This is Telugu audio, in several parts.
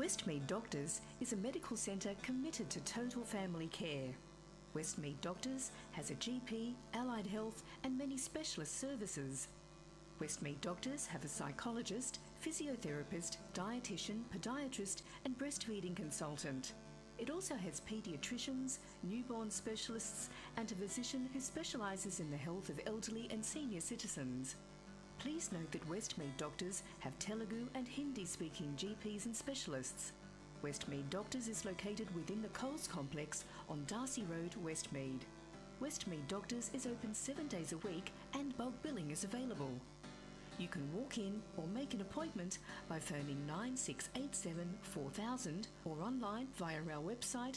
Westmead Doctors is a medical centre committed to total family care. Westmead Doctors has a GP, allied health, and many specialist services. Westmead Doctors have a psychologist, physiotherapist, dietitian, podiatrist, and breastfeeding consultant. It also has paediatricians, newborn specialists, and a physician who specialises in the health of elderly and senior citizens. Please note that Westmead Doctors have Telugu and Hindi speaking GPs and specialists. Westmead Doctors is located within the Coles complex on Darcy Road, Westmead. Westmead Doctors is open seven days a week and bulk billing is available. You can walk in or make an appointment by phoning 9687 4000 or online via our website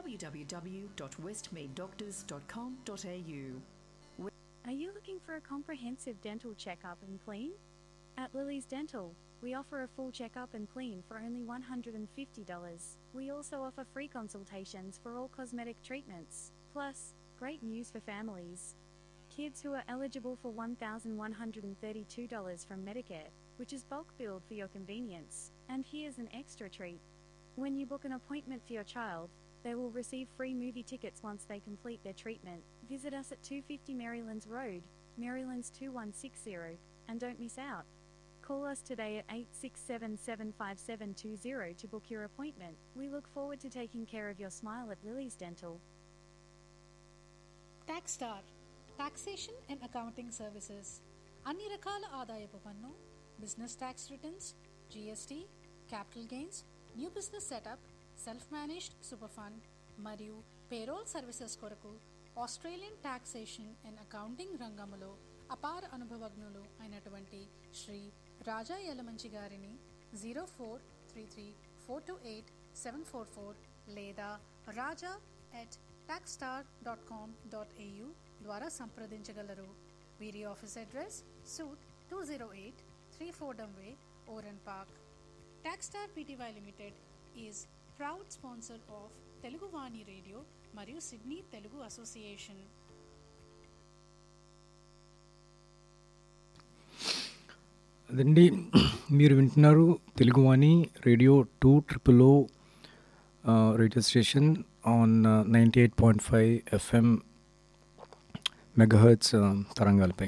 www.westmeaddoctors.com.au. Are you looking for a comprehensive dental checkup and clean? At Lily's Dental, we offer a full checkup and clean for only $150. We also offer free consultations for all cosmetic treatments. Plus, great news for families. Kids who are eligible for $1,132 from Medicare, which is bulk billed for your convenience. And here's an extra treat. When you book an appointment for your child, they will receive free movie tickets once they complete their treatment. Visit us at 250 Marylands Road, Marylands 2160, and don't miss out. Call us today at 867 75720 to book your appointment. We look forward to taking care of your smile at Lily's Dental. Tax star taxation and accounting services అన్ని రకాల ఆదాయపు పన్ను business tax returns GST capital gains new business setup self managed super fund మరియు పేరోల్ సర్వీసెస్ కొరకు ఆస్ట్రేలియన్ టాక్సేషన్ అండ్ అకౌంటింగ్ రంగములో అపార అనుభవజ్ఞులు అయినటువంటి శ్రీ రాజా యలమంచి గారిని zero four three three four two eight seven four four లేదా Raja at taxstar dot com dot AU ద్వారా సంప్రదించగలరు వీరి office address suite two zero eight three Fordham way Oran park Taxstar PTY limited is proud sponsor of Telugu Vani radio మరియు సిడ్నీ తెలుగు అసోసియేషన్ అదండి మీరు వింటున్నారు Teluguvani radio two triple O radio station on ninety eight point five FM megahertz తరంగాలపై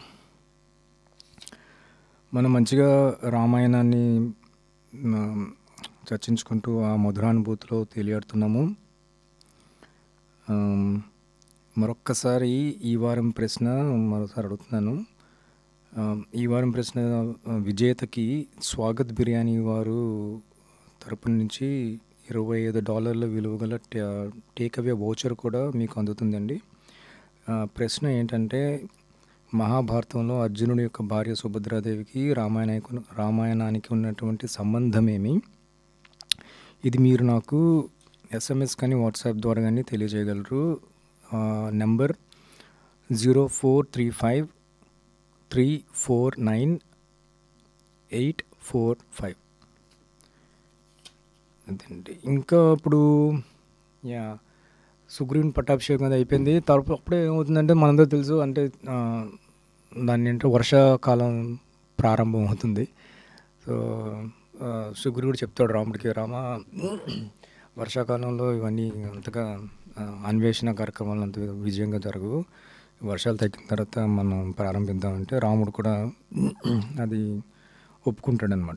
మనం మంచిగా రామాయణాన్ని ఆ, చర్చించుకుంటూ ఆ మధురానుభూతిలో తేలియాడుతున్నాము ఆ, మరొక్కసారి ఈ వారం ప్రశ్న మరోసారి అడుగుతున్నాను ఆ, ఈ వారం ప్రశ్న ఆ, విజేతకి స్వాగత్ బిర్యానీ వారు తరపు నుంచి ఇరవై ఐదు డాలర్ల విలువ గల టేక్ అవే వోచర్ కూడా మీకు అందుతుందండి ఆ, ప్రశ్న ఏంటంటే మహాభారతంలో అర్జునుడి యొక్క భార్య సుభద్రాదేవికి రామాయణకు రామాయణానికి ఉన్నటువంటి సంబంధం ఏమి ఇది మీరు నాకు ఎస్ఎంఎస్ కానీ వాట్సాప్ ద్వారా కానీ తెలియజేయగలరు number zero four three five three four nine eight four five అదండి ఇంకా ఇప్పుడు యా సుగ్రీవుని పట్టాభిషేకం అది అయిపోయింది తర్వాత అప్పుడే ఏమవుతుందంటే మనందరూ తెలుసు అంటే ఆ, దాన్ని ఏంటంటే వర్షాకాలం ప్రారంభం అవుతుంది సో ఆ, సుగ్రీవుడు చెప్తాడు రాముడికి రామ వర్షాకాలంలో ఇవన్నీ అంతగా ఆ, అన్వేషణ కార్యక్రమాలు అంత విజయంగా జరగవు వర్షాలు తగ్గిన తర్వాత మనం ప్రారంభిద్దామంటే రాముడు కూడా అది ఒప్పుకుంటాడు అనమాట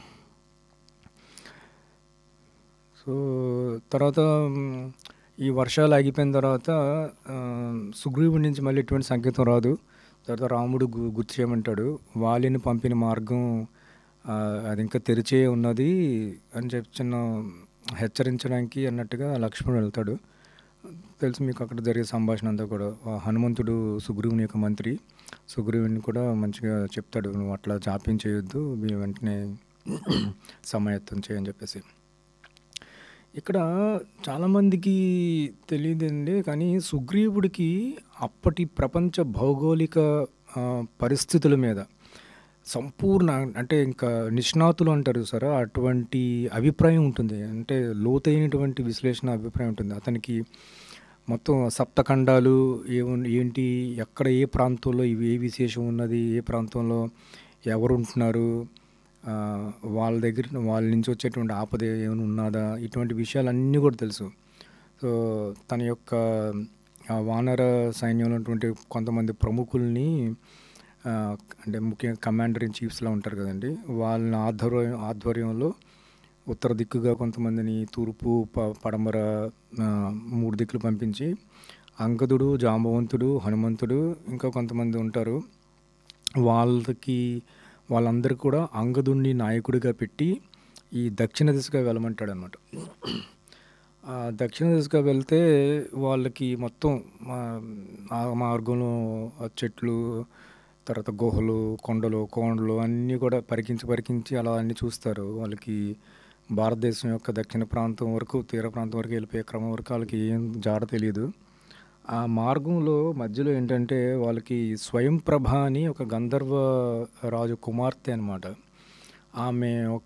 సో తర్వాత మ్, ఈ వర్షాలు ఆగిపోయిన తర్వాత ఆ, సుగ్రీవుడి నుంచి మళ్ళీ ఎటువంటి సంకేతం రాదు తర్వాత రాముడు గు గుర్తు చేయమంటాడు వాలిని పంపిన మార్గం ఆ, అది ఇంకా తెరిచే ఉన్నది అని చెప్పి చిన్న హెచ్చరించడానికి అన్నట్టుగా లక్ష్మణుడు వెళ్తాడు తెలుసు మీకు అక్కడ జరిగే సంభాషణ అంతా కూడా ఆ హనుమంతుడు సుగ్రీవుని యొక్క మంత్రి సుగ్రీవుని కూడా మంచిగా చెప్తాడు నువ్వు అట్లా జాప్యం చేయొద్దు మీ వెంటనే సమాయత్తం చేయని చెప్పేసి ఇక్కడ చాలామందికి తెలియదండి కానీ సుగ్రీవుడికి అప్పటి ప్రపంచ భౌగోళిక ఆ, పరిస్థితుల మీద సంపూర్ణ అంటే ఇంకా నిష్ణాతులు అంటారు సరే అటువంటి అభిప్రాయం ఉంటుంది అంటే లోతైనటువంటి విశ్లేషణ అభిప్రాయం ఉంటుంది అతనికి మొత్తం సప్తఖండాలు ఏమున్ ఏంటి ఎక్కడ ఏ ప్రాంతంలో ఇవి ఏ విశేషం ఉన్నది ఏ ప్రాంతంలో ఎవరు ఉంటున్నారు ఆ, వాళ్ళ దగ్గర వాళ్ళ నుంచి వచ్చేటువంటి ఆపద ఏమైనా ఉన్నదా ఇటువంటి విషయాలన్నీ కూడా తెలుసు సో తన యొక్క ఆ వానర సైన్యంలో ఉన్నటువంటి కొంతమంది ప్రముఖుల్ని ఆ, అంటే ముఖ్యంగా కమాండర్ ఇన్ చీఫ్స్లా ఉంటారు కదండి వాళ్ళ ఆధ్వర్యం ఆధ్వర్యంలో ఉత్తర దిక్కుగా కొంతమందిని తూర్పు ప పడమర ఆ, మూడు దిక్కులు పంపించి అంగదుడు జాంబవంతుడు హనుమంతుడు ఇంకా కొంతమంది ఉంటారు వాళ్ళకి వాళ్ళందరికీ కూడా అంగదుడిని నాయకుడిగా పెట్టి ఈ దక్షిణ దిశగా వెళ్ళమంటాడు అనమాట ఆ దక్షిణ దిశగా వెళ్తే వాళ్ళకి మొత్తం మా- ఆ మార్గంలో ఆ చెట్లు తర్వాత గుహలు కొండలు కోండలు అన్నీ కూడా పరికించి పరికించి అలా అన్నీ చూస్తారు వాళ్ళకి భారతదేశం యొక్క దక్షిణ ప్రాంతం వరకు తీర ప్రాంతం వరకు వెళ్ళిపోయే క్రమం వరకు వాళ్ళకి ఏం జాడ తెలియదు ఆ మార్గంలో మధ్యలో ఏంటంటే వాళ్ళకి స్వయం ప్రభ అని ఒక గంధర్వ రాజు కుమార్తె అనమాట ఆమె ఒక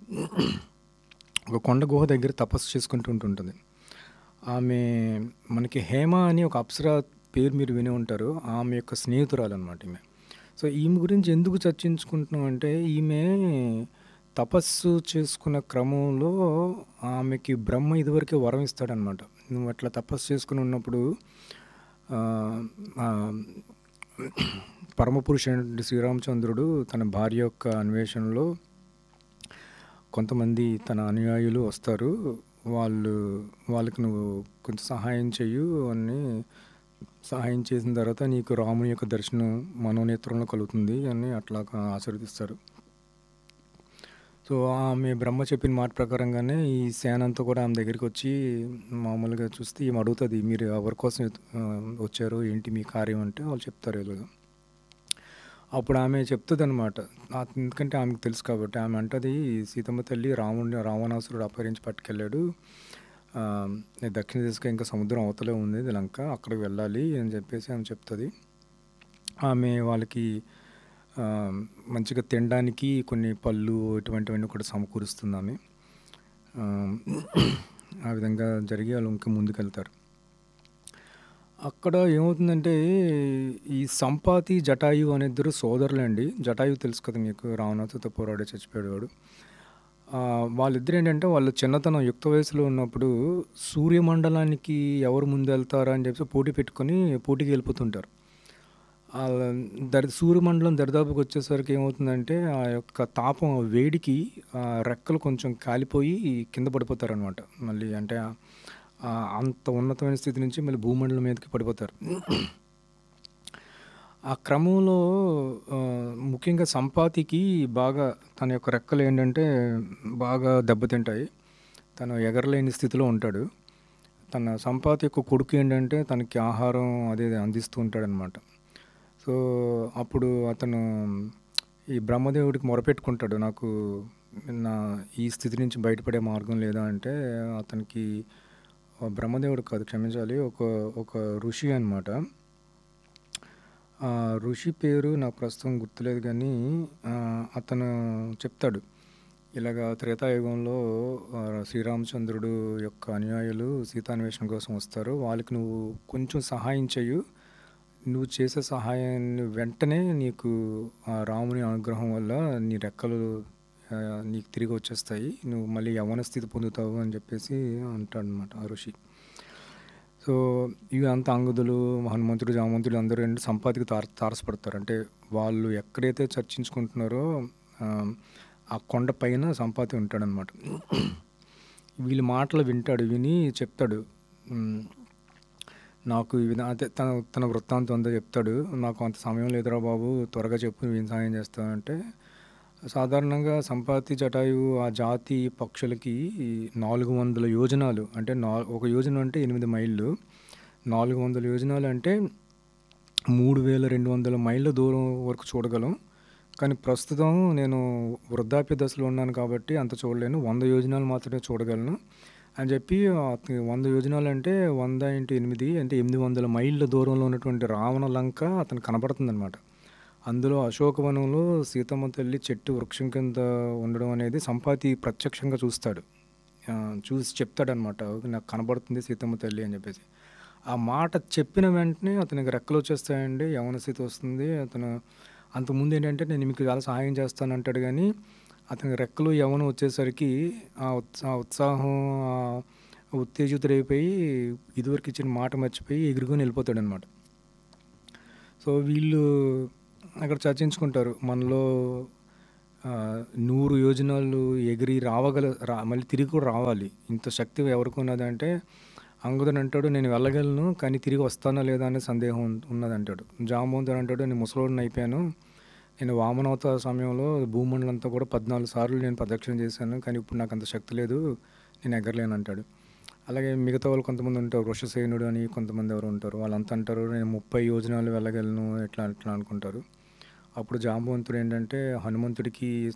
ఒక కొండ గుహ దగ్గర తపస్సు చేసుకుంటూ ఉంటుంటుంది ఆమె మనకి హేమ అని ఒక అప్సర పేరు మీరు విని ఉంటారు ఆమె యొక్క స్నేహితురాలు అనమాట ఈమె సో ఈమె గురించి ఎందుకు చర్చించుకుంటున్నాం అంటే ఈమె తపస్సు చేసుకున్న క్రమంలో ఆమెకి బ్రహ్మ ఇదివరకే వరం ఇస్తాడనమాట నువ్వు అట్లా తపస్సు చేసుకుని ఉన్నప్పుడు ఆ, ఆ, పరమపురుషుడు శ్రీరామచంద్రుడు తన భార్య యొక్క అన్వేషణలో కొంతమంది తన అనుయాయులు వస్తారు వాళ్ళు వాళ్ళకి నువ్వు కొంచెం సహాయం చెయ్యు అని సహాయం చేసిన తర్వాత నీకు రాముని యొక్క దర్శనం మనోనేత్రంలో కలుగుతుంది అని అట్లా ఆశీర్వదిస్తారు సో ఆమె బ్రహ్మ చెప్పిన మాట ప్రకారంగానే ఈ సేన అంతా కూడా ఆమె దగ్గరికి వచ్చి మామూలుగా చూస్తే ఈమె అడుగుతుంది మీరు ఎవరి కోసం ఆ, వచ్చారు ఏంటి మీ కార్యం అంటే వాళ్ళు చెప్తారు ఇలాగా అప్పుడు ఆమె చెప్తుంది అనమాట ఎందుకంటే ఆమెకు తెలుసు కాబట్టి ఆమె అంటది సీతమ్మ తల్లి రాముడిని రావణాసురుడు అపహరించి పట్టుకెళ్ళాడు ఆ, దక్షిణ దిశగా ఇంకా సముద్రం అవతలే ఉంది ఇది లంక అక్కడికి వెళ్ళాలి అని చెప్పేసి ఆమె చెప్తుంది ఆమె వాళ్ళకి ఆ, మంచిగా తినడానికి కొన్ని పళ్ళు ఇటువంటివన్నీ కూడా సమకూరుస్తుంది ఆమె ఆ, ఆ విధంగా జరిగి వాళ్ళు ఇంకా ముందుకెళ్తారు అక్కడ ఏమవుతుందంటే ఈ సంపాతి జటాయు అనే ఇద్దరు సోదరులండి జటాయు తెలుసు కదా మీకు రావణాసుతో పోరాడే చచ్చిపోయాడు వాడు ఆ, వాళ్ళిద్దరు ఏంటంటే వాళ్ళు చిన్నతనం యుక్త వయసులో ఉన్నప్పుడు సూర్యమండలానికి ఎవరు ముందు వెళ్తారా అని చెప్పి పోటీ పెట్టుకొని పోటీకి వెళ్ళిపోతుంటారు ఆ దరి సూర్యమండలం దరిదాపుకి వచ్చేసరికి ఏమవుతుందంటే ఆ యొక్క తాపం ఆ వేడికి ఆ రెక్కలు కొంచెం కాలిపోయి కింద పడిపోతారు అనమాట మళ్ళీ అంటే ఆ- ఆ అంత ఉన్నతమైన స్థితి నుంచి మళ్ళీ భూమండలం మీదకి పడిపోతారు ఆ క్రమంలో ఆ, ముఖ్యంగా సంపాతికి బాగా తన యొక్క రెక్కలు ఏంటంటే బాగా దెబ్బతింటాయి తను ఎగరలేని స్థితిలో ఉంటాడు తన సంపాతి యొక్క కొడుకు ఏంటంటే తనకి ఆహారం అదే అందిస్తూ ఉంటాడనమాట సో అప్పుడు అతను ఈ బ్రహ్మదేవుడికి మొరపెట్టుకుంటాడు నాకు నా ఈ స్థితి నుంచి బయటపడే మార్గం లేదా అంటే అతనికి ఆ బ్రహ్మదేవుడు కాదు క్షమించాలి ఒక ఒక ఋషి అనమాట ఆ ఋషి పేరు నాకు ప్రస్తుతం గుర్తులేదు కానీ ఆ, అతను చెప్తాడు ఇలాగా త్రేతాయుగంలో ఆ, శ్రీరామచంద్రుడు యొక్క అనుయాయులు సీతాన్వేషణ కోసం వస్తారు వాళ్ళకి నువ్వు కొంచెం సహాయం చెయ్యు నువ్వు చేసే సహాయాన్ని వెంటనే నీకు ఆ రాముని అనుగ్రహం వల్ల నీ రెక్కలు ఆ, నీకు తిరిగి వచ్చేస్తాయి నువ్వు మళ్ళీ యవ్వన స్థితి పొందుతావు అని చెప్పేసి అంటాడు అనమాట ఆ ఋషి సో ఇవి అంత అంగుదులు హనుమంతుడు జామంతుడు అందరూ ఏంటి సంపాదికి తార తారసపడతారు అంటే వాళ్ళు ఎక్కడైతే చర్చించుకుంటున్నారో ఆ, ఆ కొండ పైన సంపాతి ఉంటాడనమాట వీళ్ళ మాటలు వింటాడు విని చెప్తాడు "ఉమ్, నాకు ఈ విధంగా అదే తన తన వృత్తాంతం అంతా చెప్తాడు నాకు అంత సమయం లేదురా బాబు త్వరగా చెప్పు నువ్వేం సాయం చేస్తావంటే సాధారణంగా సంపాతి జటాయు ఆ జాతి పక్షులకి నాలుగు వందల యోజనాలు అంటే నా ఒక యోజన అంటే ఎనిమిది మైళ్ళు నాలుగు వందల యోజనాలు అంటే మూడు వేల రెండు వందల మైళ్ళ దూరం వరకు చూడగలం కానీ ప్రస్తుతం నేను వృద్ధాప్య దశలో ఉన్నాను కాబట్టి అంత చూడలేను వంద యోజనాలు మాత్రమే చూడగలను అని చెప్పి అతని వంద యోజనాలు అంటే వంద ఇంటూ ఎనిమిది అంటే ఎనిమిది వందల మైళ్ళ దూరంలో ఉన్నటువంటి రావణ లంక అతను కనబడుతుందన్నమాట అందులో అశోకవనంలో సీతమ్మ తల్లి చెట్టు వృక్షం కింద ఉండడం అనేది సంపాతి ప్రత్యక్షంగా చూస్తాడు ఆ, చూసి చెప్తాడనమాట నాకు కనబడుతుంది సీతమ్మ తల్లి అని చెప్పేసి ఆ మాట చెప్పిన వెంటనే అతనికి రెక్కలు వచ్చేస్తాయండి యవన స్థితి వస్తుంది అతను అంతకుముందు ఏంటంటే నేను మీకు చాలా సహాయం చేస్తాను అంటాడు కానీ అతనికి రెక్కలు యవ్వనం వచ్చేసరికి ఆ ఉత్సా ఆ ఉత్సాహం ఆ ఉత్తేజితుడైపోయి ఇదివరకు ఇచ్చిన మాట మర్చిపోయి ఎగురుకొని వెళ్ళిపోతాడనమాట సో వీళ్ళు అక్కడ చర్చించుకుంటారు మనలో ఆ, నూరు యోజనాలు ఎగిరి రావగల రా మళ్ళీ తిరిగి కూడా రావాలి ఇంత శక్తి ఎవరికి ఉన్నదంటే అంగుదన్ అంటాడు నేను వెళ్ళగలను కానీ తిరిగి వస్తానా లేదా అనే సందేహం ఉన్- ఉన్నదంటాడు జాంబవంతుడు అంటాడు నేను ముసలోడిని అయిపోయాను నేను వామనవతార సమయంలో భూమండలం అంతా కూడా పద్నాలుగు సార్లు నేను ప్రదక్షిణ చేశాను కానీ ఇప్పుడు నాకు అంత శక్తి లేదు నేను ఎగరలేను అంటాడు అలాగే మిగతా వాళ్ళు కొంతమంది ఉంటారు వృషసేనుడు అని కొంతమంది ఎవరు ఉంటారు వాళ్ళంతా అంటారు నేను ముప్పై యోజనాలు వెళ్ళగలను ఎట్లా ఎట్లా అనుకుంటారు అప్పుడు జాంబవంతుడు ఏంటంటే హనుమంతుడికి